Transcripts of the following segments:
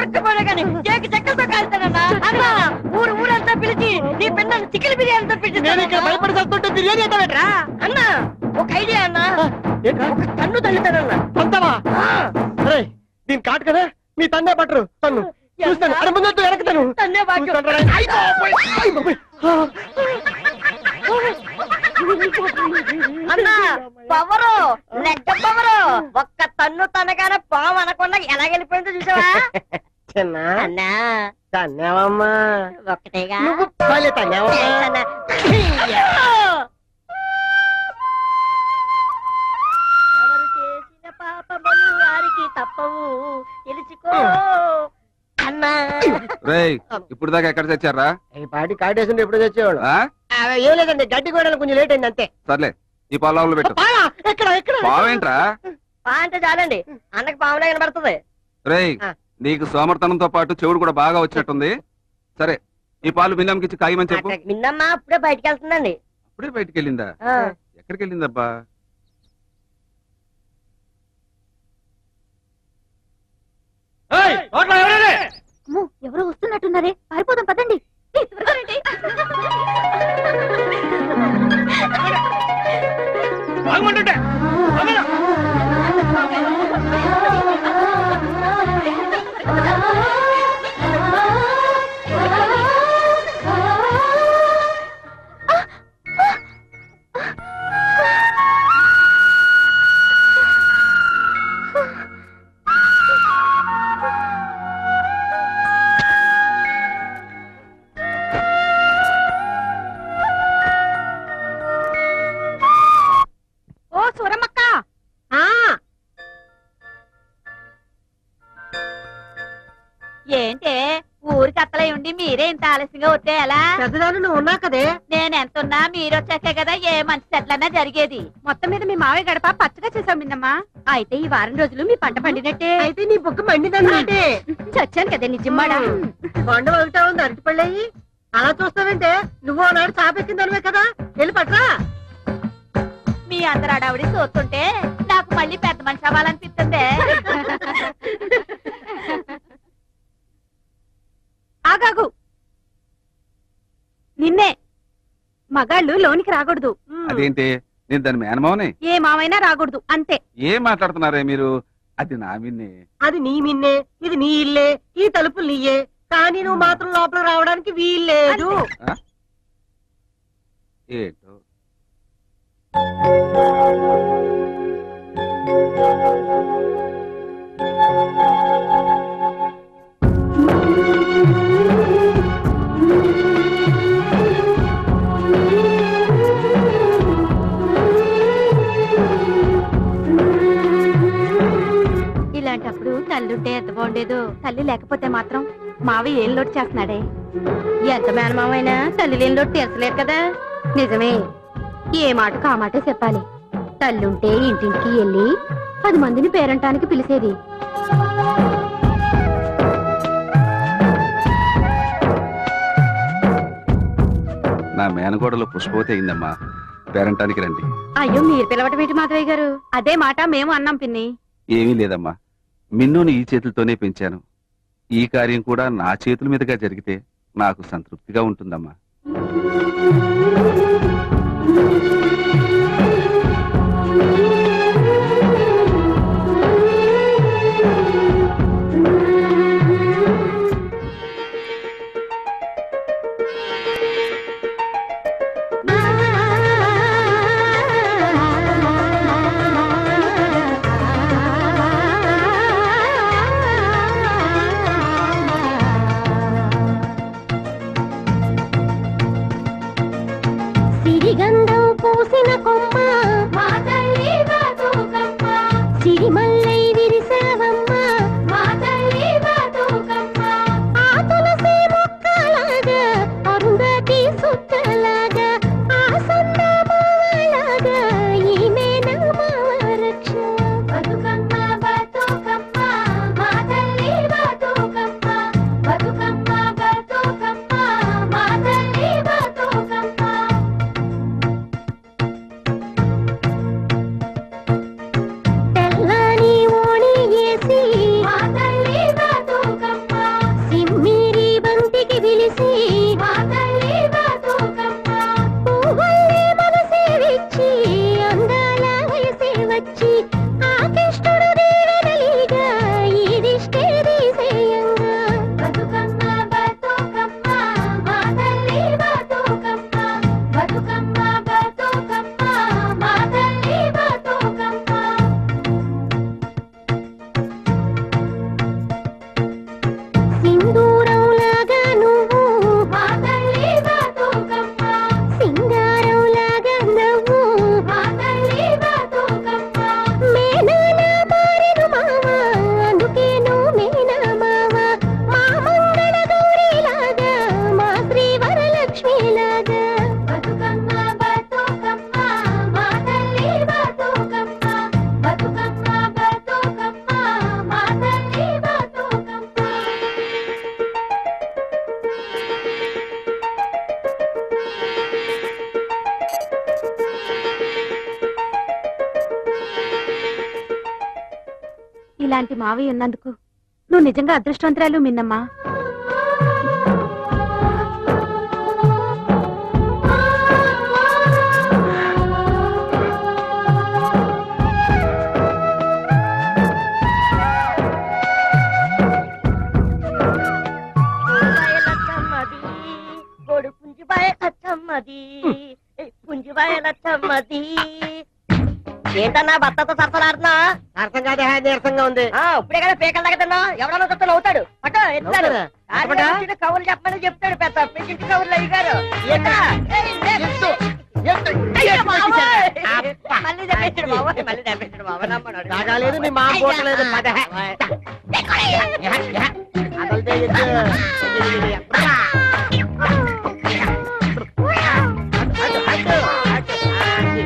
రక్కపోయినా కానీ కేక్ చెక్కలతో కాలుతానన్నా అన్నా ఊరు ఊరంతా పిలిచి నీ పిల్లలు చికెన్ బిర్యానీతో నేను ఇక్కడ పిలిచి భయపడి చస్తుంటే బిర్యానీ ఎంత పెట్టరా అన్నా ఒక ఐడియా అన్నా ఏంట్రా ఒక కన్ను తల్లితానన్నా అంతవా అరే దీని కాటు కదా మీ తండే పట్టరు తన్ను చూస్తాను అరే ముందు వెనక్తాను తన్నే భాగ్యం. అన్నా పవరు లెక్క పవరు ఒక్క తన్ను తనగానే పాము అనకుండా ఎలా వెళ్ళిపోయిందో చూసావా చిన్న అన్నా తన్నేవమ్మా ఒక్కటేగా నువ్వు భలే తన్నేవమ్మా అన్నా. ఎవరు చేసిన పాపములు వారికి తప్పవు తెలుసుకో అన్నా రేయ్ ఇప్పుడు దాకా ఎక్కడ తెచ్చారా ఈ పాటి కాటేసింటే ఎప్పుడు తెచ్చేవాడు ఆ? ఏం లేదండి గడ్డి కూడా కొంచెం లేట్ అయింది అంతే సర్లే ఈ పొలంలో పెట్టు పాలా ఎక్కడ ఎక్కడ బావేంట్రా పా అంటే చాలండి అన్నకి పాములా కనబడుతుంది రేయ్ ఆ. నీకు సోమర్తనంతో పాటు చెవుడు కూడా బాగా వచ్చినట్టుంది సరే ఈ పాలు బిన్నమ్మకి ఇచ్చి కాయమని చెప్పు మిన్నమ్మ అప్పుడే బయటికి వెళ్తుందండి అప్పుడే బయటికి వెళ్ళిందా ఆ. ఎక్కడికి వెళ్ళిందబ్బా అమ్మో, ఎవరో వస్తున్నట్టున్నారే పారిపోదాం పదండి ఏ, త్వరగా రండి. ఓ సూరమ్మక్క ఏంటే ఊరికి అత్తలై ఉండి మీరే ఇంత ఆలస్యంగా వస్తే ఎలా పెద్దదాన్ని నువ్వు ఉన్నా కదే నేను ఎంతున్నా మీరు వచ్చాకే కదా ఏ మంచి చెట్లన్నా జరిగేది మొత్తం మీద మీ మావయ్య గడప పచ్చగా చేసాం మిన్నమ్మా అయితే ఈ వారం రోజులు మీ పంట పండినట్టే అయితే నీ బుక్ మండిదండి చచ్చాను కదా నిజమ్మాడా కొండ ఒకటా ఉంది అరటిపళ్ళయి అలా చూస్తావంటే నువ్వు నాడు చాపెక్కిందనివే కదా వెళ్ళి పట్రా మీ అందరు అడావిడి చూస్తుంటే నాకు మళ్ళీ పెద్ద మనిషి అవ్వాలనిపిస్తుంది ఆగాగు నిన్నే మగాళ్ళు లోనికి రాకూడదు అదేంటి నేను దాని మేనమావనే ఏ మామైనా రాకూడదు అంతే ఏం మాట్లాడుతున్నారే మీరు అది నా విన్నే అది నీ మిన్నే ఇది నీ ఇల్లే ఈ తలుపులు నీయే కానీ నువ్వు మాత్రం లోపల రావడానికి వీల్లేదు ఏంటో ఇలాంటప్పుడు తల్లుంటే ఎంత బాగుండేదో తల్లి లేకపోతే మాత్రం మావి ఏం లోటు చేస్తున్నాడే ఎంత మేనమామైనా తల్లి లేని లోటు తీర్చలేరు కదా నిజమే ఏ మాటకు ఆ మాటే చెప్పాలి తల్లుంటే ఇంటింటికి వెళ్ళి పది మందిని పేరంటానికి పిలిచేది నా మేనగోడలో పుష్పవతి అయిందమ్మా పేరంటానికి రండి అయ్యో మీరు పిలవటం ఏంటి మాధవయ్య గారు అదే మాట మేము అన్నాం పిన్ని ఏమీ లేదమ్మా మిన్నుని ఈ చేతులతోనే పెంచాను ఈ కార్యం కూడా నా చేతుల మీదుగా జరిగితే నాకు సంతృప్తిగా ఉంటుందమ్మా సిరిగంధం పూసిన కొమ్మ సిరిమల్లై విరిసావమ్మ ఆ తులసి మొక్కలాగా అరుంధతి సుత్తలాగా ఆ సందమావలాగా ఈమె నమవరక్ష బతుకమ్మ బతుకమ్మ మా తల్లి బతుకమ్మ బతుకమ్మ బతుకమ్మ మా తల్లి బతుకమ్మ తెల్లని ఇలాంటి మావయ్య ఉన్నందుకు నువ్వు నిజంగా అదృష్టవంతురాలు మిన్నమ్మా పుంజిబాయ లచ్చమ్మది గొడు పుంజిబాయ లచ్చమ్మది పుంజిబాయ లచ్చమ్మది ఏంటన్నా భర్తతో సరసలాడుతున్నా అర్థం కాదే నీరసంగా ఉంది ఆ, ఇప్పుడే కదా పేకల దగ్గర తిన్నా ఎవడన్నా చూస్తే నవ్వుతాడు పట్టు ఎత్తాడు నవ్వుతాడా? చెప్పండా? కవులు చెప్పమని చెప్తాడు పెద్ద పెంచి కవులు అయ్యారు ఎత్తు, ఎత్తు. అయ్యో బాబోయ్. అబ్బా. మళ్ళీ తెప్పించాడు బాబోయ్, మళ్ళీ తెప్పించాడు బాబోయ్, నమ్మడు. తాగాలేదు మీ మామ పోవట్లేదు పద అదలితే ఎత్తు. అటు, అటు, అటు, అది,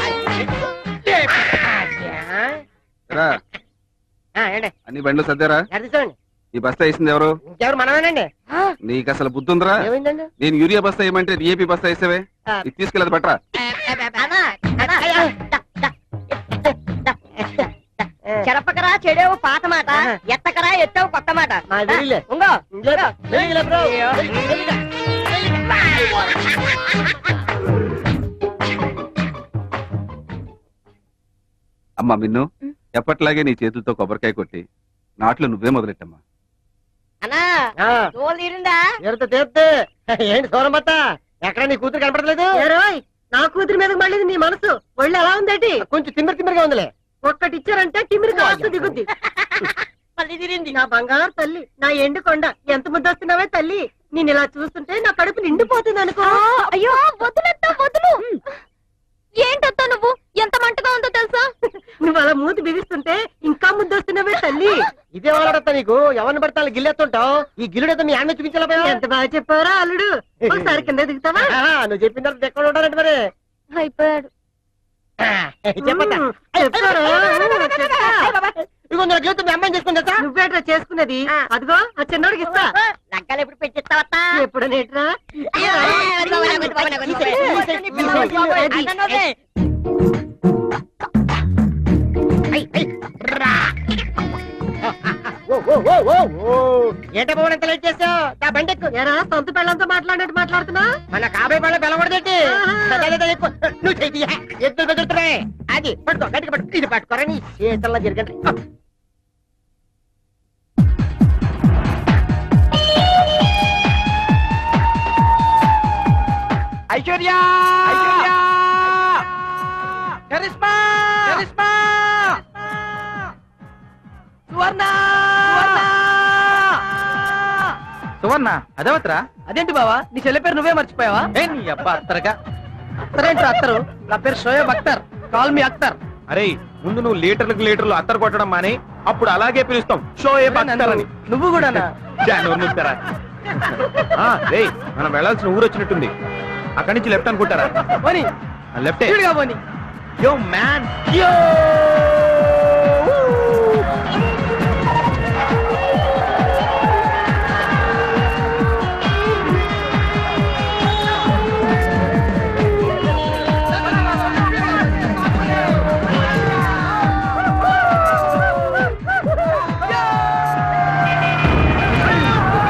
అది. రా ఆ, ఏండి అన్ని బండ్లు సర్దారా ఎక్కడ తీసుకోండి ఈ బస్తా వేసింది ఎవరు ఇంకెవరు మనమేనండి నీకు అసలు బుద్ధి ఉందిరా ఏమైందండి నేను యూరియా బస్తా ఏమంటే డిఏపి బస్తా వేసావే ఆ. ఇది తీసుకెళ్ళదు పట్రా అన్నా, అన్నా, దా, దా, దా, దా. చెరపకరా చెడేవు పాత మాట ఆహా. ఎత్తకరా ఎత్తావు కొత్త మాట నా వెళ్ళిలే. ఉంగో ఇంట్లో వెళ్ళిలే బ్రో. వెళ్ళిలే. అమ్మా మిన్ను ఉం. ఎప్పట్లాగే నీ చేతులతో కొబ్బరికాయ కొట్టి నాట్లు నువ్వే మొదలెట్టమ్మా అన్నా ఆ, తోలు తీరిందా ఎరుత తీర్తే ఏంటి సోరమత్త ఎక్కడ నీ కూతురు కనపడలేదు నా కూతురి మీద మళ్ళీ నీ మనసు ఒళ్ళు ఎలా ఉందేటి కొంచెం తిమ్మిరి తిమ్మిరిగా ఉందిలే ఒక్కటి ఇచ్చారంటే కిమిరి కాస్త దిగుద్ది మళ్ళీ తిరింది నా బంగారు తల్లి నా ఎండు కొండ ఎంత ముద్దొస్తున్నావే తల్లి నేను ఇలా చూస్తుంటే నా కడుపు నిండిపోతుంది అనుకో అయ్యో వదులెత్తా వదులు ఏంటత్తా నువ్వు ఎంత మంటగా ఉందో తెలుసా నువ్వు అలా మూతి బిగిస్తుంటే ఇంకా ముద్దొస్తున్నావే తల్లి ఇదే వాళ్ళడతా నీకు ఎవరిని పడితే వాళ్ళు గిల్లెత్తుంటావు ఈ గిల్లుడైతే మీ అన్న చూపించాలా ఎంత బాగా చెప్పావరా అల్లుడు ఒకసారి కింద దిగుతావా నువ్వు చెప్పిన తర్వాత ఎక్కడ ఉంటారంటే మరి అయిపోయాడు చెప్పతా చెప్పారా? చెప్పా. ఇదిగో నువ్వు గీత మీ అమ్మాయిని చేసుకుని తెచ్చా నువ్వేట్రా చేసుకున్నది అదిగో ఆ చిన్నోడికి ఇస్తా లగ్గాలు ఎప్పుడు పెట్టిస్తావా ఎప్పుడు నేట్రా ఓ ఓ ఓ ఓ ఓ ఏంట పోవడం ఎంత లేట్ చేసావు నా బండి ఎక్కు ఎరా సొంత పిల్లలతో మాట్లాడినట్టు మాట్లాడుతున్నా మన కాబోయే వాళ్ళ పిలవడదేంటి ఆహా. నువ్వు చెయ్యి ఎద్దులు బెదురుతున్నాయి అది పట్టుకో గట్టిగా పట్టుకో ఇది పట్టుకోరా నీ చేతల్లో జరగండి ఐశ్వర్య ఐశ్వర్య కరిష్మా కరిష్మా సువర్ణ సువర్ణ అదేవత్రా అదేంటి బావా నీ చెల్లె పేరు నువ్వే మర్చిపోయావా ఏ నీ అబ్బా అత్తరగా అత్తరేంటి అత్తరు నా పేరు షోయబ్ అఖ్తర్ కాల్ మీ అఖ్తర్ అరే ముందు నువ్వు లీటర్లకు లీటర్లు అత్తరు కొట్టడం మాని అప్పుడు అలాగే పిలుస్తాం షో ఏ పక్కన నువ్వు కూడా రేయ్ మనం వెళ్ళాల్సిన ఊరు వచ్చినట్టుంది అక్కడి నుంచి లెఫ్ట్ అనుకుంటారా పోనీ లెఫ్ట్ స్పీడ్గా పోనీ యో మ్యాన్ యో